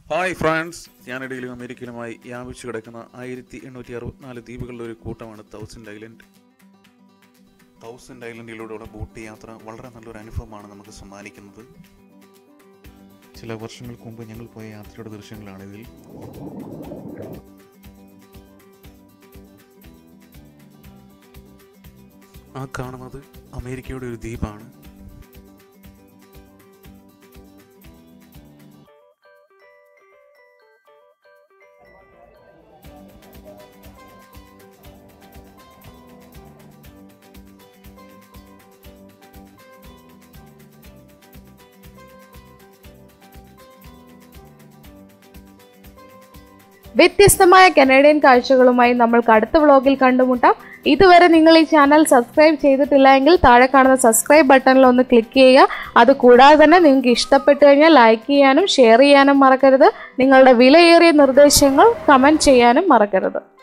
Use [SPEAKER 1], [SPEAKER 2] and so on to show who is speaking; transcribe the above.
[SPEAKER 1] hi France കാനഡയിലും അമേരിക്കയിലുമായി വ്യാപിച്ചു കിടക്കുന്ന ആയിരത്തി എണ്ണൂറ്റി അറുപത്തിനാല് ദ്വീപുകളുടെ ഒരു കൂട്ടമാണ് തൗസൻഡ് ഐലൻഡ് തൗസൻഡ് ഐലൻഡിലൂടെയുള്ള ബോട്ട് യാത്ര വളരെ നല്ലൊരു അനുഭവമാണ് നമുക്ക് സമ്മാനിക്കുന്നത് ചില വർഷങ്ങൾക്ക് മുമ്പ് ഞങ്ങൾ പോയ യാത്രയുടെ ദൃശ്യങ്ങളാണിതിൽ ആ കാണുന്നത് അമേരിക്കയുടെ ഒരു ദ്വീപാണ്
[SPEAKER 2] വ്യത്യസ്തമായ കനേഡിയൻ കാഴ്ചകളുമായി നമ്മൾക്ക് അടുത്ത വ്ളോഗിൽ കണ്ടുമുട്ടാം ഇതുവരെ നിങ്ങൾ ഈ ചാനൽ സബ്സ്ക്രൈബ് ചെയ്തിട്ടില്ല എങ്കിൽ താഴെ കാണുന്ന സബ്സ്ക്രൈബ് ബട്ടണിൽ ഒന്ന് ക്ലിക്ക് ചെയ്യുക അത് കൂടാതെ തന്നെ നിങ്ങൾക്ക് ഇഷ്ടപ്പെട്ടു കഴിഞ്ഞാൽ ലൈക്ക് ചെയ്യാനും ഷെയർ ചെയ്യാനും മറക്കരുത് നിങ്ങളുടെ വിലയേറിയ നിർദ്ദേശങ്ങൾ കമൻറ്റ് ചെയ്യാനും മറക്കരുത്